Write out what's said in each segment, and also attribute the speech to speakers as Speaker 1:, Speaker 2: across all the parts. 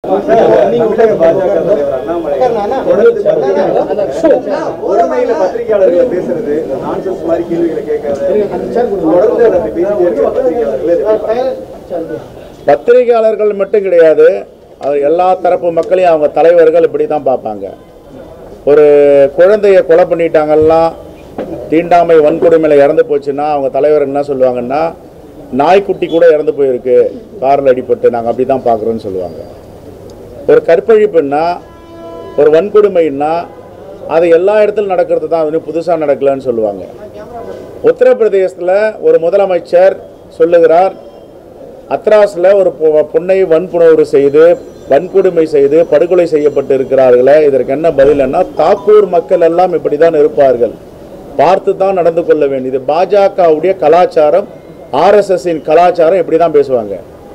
Speaker 1: நீங்க விட்டங்க பாஜக தலைவர் அண்ணாமலை தொடர்ந்து பாத்தீங்கன்னா, ஒருமையில பத்திரிகையாளர்களை பேசுறது நான்சென்ஸ் மாதிரி கேள்விகளை கேட்கறது தொடர்ந்து அதை பேசிட்டே இருக்க பத்திரிகையாளர்களே இதை பார்க்கணும்.
Speaker 2: பத்திரிகையாளர்கள் மட்டும் கிடையாது அவர் எல்லா தரப்பு மக்களையும் அவங்க தலைவர்கள் இப்படி தான் பார்ப்பாங்க ஒரு குழந்தைய கொலை பண்ணிட்டாங்கலாம் தீண்டாமை வன்கொடுமையில் இறந்து போச்சுன்னா அவங்க தலைவர் என்ன சொல்லுவாங்கன்னா நாய்க்குட்டி கூட இறந்து போயிருக்கு காரில் அடிபட்டு நாங்கள் அப்படி தான் பார்க்குறோன்னு சொல்லுவாங்க ஒரு கற்பழிப்புன்னா ஒரு வன்கொடுமைன்னா அது எல்லா இடத்துலையும் நடக்கிறது தான் அது புதுசாக நடக்கலன்னு சொல்லுவாங்க உத்தரப்பிரதேசத்தில் ஒரு முதலமைச்சர் சொல்லுகிறார் அத்ராஸில் ஒரு பொ- பொண்ணை வன்புணர்வு செய்து வன்கொடுமை செய்து படுகொலை செய்யப்பட்டு இருக்கிறார்களே இதற்கு என்ன பதில்னா தாக்கூர் மக்கள் எல்லாம் இப்படி தான் இருப்பார்கள் பார்த்து தான் நடந்து கொள்ள வேண்டியது பாஜகவுடைய கலாச்சாரம் ஆர்எஸ்எஸ்ஸின் கலாச்சாரம் இப்படி தான் பேசுவாங்க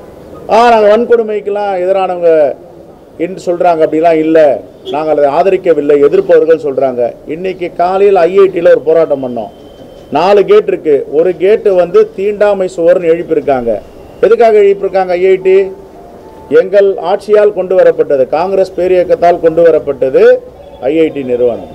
Speaker 2: ஆ நாங்கள் வன்கொடுமைக்கெல்லாம் எதிரானவங்க என்று சொல்கிறாங்க அப்படிலாம் இல்லை நாங்கள் அதை ஆதரிக்கவில்லை எதிர்ப்பவர்கள் சொல்கிறாங்க இன்னைக்கு காலையில் ஐஐடியில் ஒரு போராட்டம் பண்ணோம் நாலு கேட் இருக்கு ஒரு கேட்டு வந்து தீண்டாமை சுவர்னு எழுப்பியிருக்காங்க எதுக்காக எழுப்பியிருக்காங்க ஐஐடி எங்கள் ஆட்சியால் கொண்டு வரப்பட்டது காங்கிரஸ் பேரியக்கத்தால் கொண்டு வரப்பட்டது ஐஐடி நிறுவனம்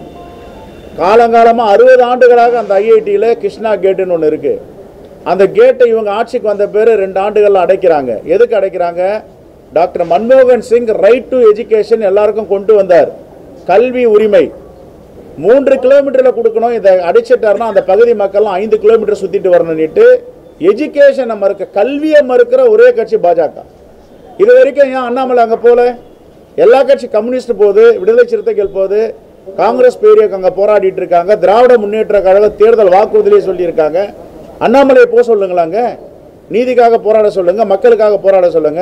Speaker 2: காலங்காலமாக அறுபது ஆண்டுகளாக அந்த ஐஐடியில் கிருஷ்ணா கேட்டுன்னு ஒன்று இருக்குது அந்த கேட்டை இவங்க ஆட்சிக்கு வந்த பேர் ரெண்டு ஆண்டுகள் அடைக்கிறாங்க எதுக்கு அடைக்கிறாங்க டாக்டர் மன்மோகன் சிங் ரைட் டு எஜுகேஷன் எல்லாருக்கும் கொண்டு வந்தார் கல்வி உரிமை மூன்று கிலோமீட்டரில் கொடுக்கணும் இதை அடைச்சிட்டாருன்னா அந்த பகுதி மக்கள்லாம் ஐந்து கிலோமீட்டர் சுற்றிட்டு வரணும்னுட்டு எஜுகேஷனை மறுக்க கல்வியை மறுக்கிற ஒரே கட்சி பாஜக இது வரைக்கும் ஏன் அண்ணாமலை அங்கே போல எல்லா கட்சி கம்யூனிஸ்ட் போகுது விடுதலை சிறுத்தைகள் போகுது காங்கிரஸ் பேரியக்கம் அங்கே போராடிட்டு இருக்காங்க திராவிட முன்னேற்ற கழக தேர்தல் வாக்குறுதியிலே சொல்லியிருக்காங்க அண்ணாமலையை போக சொல்லுங்களாங்க நீதிக்காக போராட சொல்லுங்க மக்களுக்காக போராட சொல்லுங்க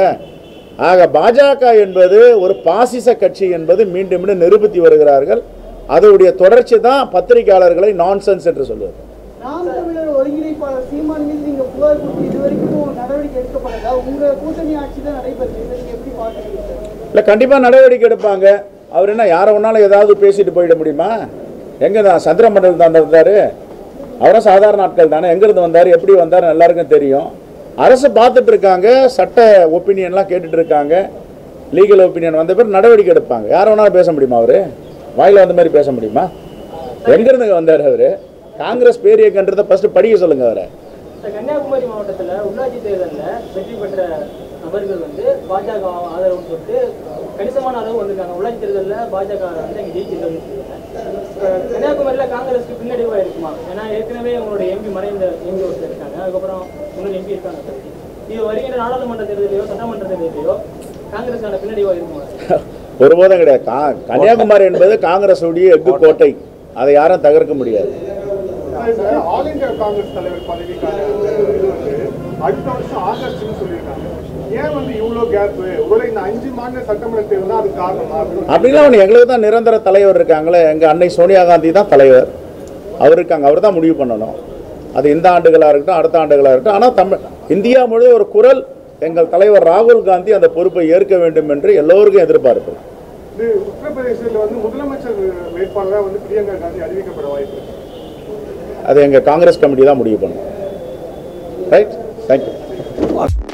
Speaker 2: ஆக பாஜக என்பது ஒரு பாசிச கட்சி என்பது மீண்டும் மீண்டும் நிரூபித்து வருகிறார்கள் அதனுடைய தொடர்ச்சி தான் பத்திரிகையாளர்களை நான்சென்ஸ் என்று சொல்வது
Speaker 3: நாம் தமிழர் ஒருங்கிணைப்பாளர் சீமான் மீது நீங்க புகார் கொடுத்து இது வரைக்கும் நடவடிக்கை எடுக்கப்படல உங்க கூட்டணி ஆட்சி தான் நடைபெறுது இதை நீங்க எப்படி பாக்குறீங்க சார்
Speaker 2: இல்லை கண்டிப்பாக நடவடிக்கை எடுப்பாங்க அவர் என்ன யாரை வேணாலும் ஏதாவது பேசிட்டு போயிட முடியுமா எங்கே தான் சந்திரமண்டல் தான் இருந்தார் அவரும் சாதாரண ஆட்கள் தானே எங்கேருந்து வந்தார் எப்படி வந்தார் எல்லாருக்கும் தெரியும் அரசு பார்த்துட்டு இருக்காங்க சட்ட ஒப்பீனியன்லாம் கேட்டுட்டு இருக்காங்க லீகல் ஒப்பீனியன் வந்த பிறகு நடவடிக்கை எடுப்பாங்க யாரை வேணாலும் பேச முடியுமா அவர் வாயில வந்த மாதிரி பேச முடியுமா எங்கேருந்து வந்தார் அவர் காங்கிரஸ் பேரியக்கன்றதை ஃபஸ்ட்டு படிக்க சொல்லுங்க அவரை
Speaker 4: சார், கன்னியாகுமரி மாவட்டத்துல உள்ளாட்சி தேர்தல்ல வெற்றி பெற்ற நபர்கள் வந்து பாஜக ஆதரவுன்னு சொல்லிட்டு கணிசமான அளவு வந்திருக்காங்க உள்ளாட்சி தேர்தல்ல பாஜக வந்து இங்க ஜெயிச்சிருக்காங்க அஹ் கன்னியாகுமரியில காங்கிரஸ்க்கு பின்னடைவா இருக்குமா ஏன்னா ஏற்கனவே உங்களோட எம்பி மறைந்த எம்பி ஒருத்தர் இருக்காங்க அதுக்கப்புறம் இன்னொரு எம்பி இருக்காங்க சார் இது வருகின்ற நாடாளுமன்ற தேர்தலையோ சட்டமன்ற தேர்தலையோ காங்கிரஸான பின்னடைவா இருக்குமா சார்?
Speaker 2: ஒருபோதும் கிடையாது கா- கன்னியாகுமரி என்பது காங்கிரஸுடைய எஃகு கோட்டை அதை யாரும் தகர்க்க முடியாது
Speaker 5: ஆல் இந்தியா காங்கிரஸ் தலைவர் பதவிக்கான அந்த இது வந்து அடுத்த வருஷம் ஆகஸ்ட்னு சொல்லியிருக்காங்க ஏன் வந்து இவ்வளோ கேப் ஒருவேளை இந்த அஞ்சு மாநில சட்டமன்ற தேர்தல் தான் அது காரணமா அப்படின்னு
Speaker 2: அப்படிலாம் ஒன்று எங்களுக்கு தான் நிரந்தர தலைவர் இருக்காங்களே எங்கள் அன்னை சோனியா காந்தி தான் தலைவர் அவர் இருக்காங்க அவர் தான் முடிவு பண்ணணும் அது இந்த ஆண்டுகளாக இருக்கட்டும் அடுத்த ஆண்டுகளாக இருக்கட்டும் ஆனால் தமிழ் இந்தியா முழுவதும் ஒரு குரல் எங்கள் தலைவர் ராகுல் காந்தி அந்த பொறுப்பை ஏற்க வேண்டும் என்று எல்லோருக்கும் எதிர்பார்ப்பு
Speaker 5: இது உத்தரப்பிரதேசத்தில் வந்து முதலமைச்சர் வேட்பாளராக வந்து பிரியங்கா காந்தி அறிவிக்கப்பட வாய்ப்பு இருக்கு
Speaker 2: அது எங்கள் காங்கிரஸ் கமிட்டி தான் முடிவு பண்ணும் ரைட் தேங்க்யூ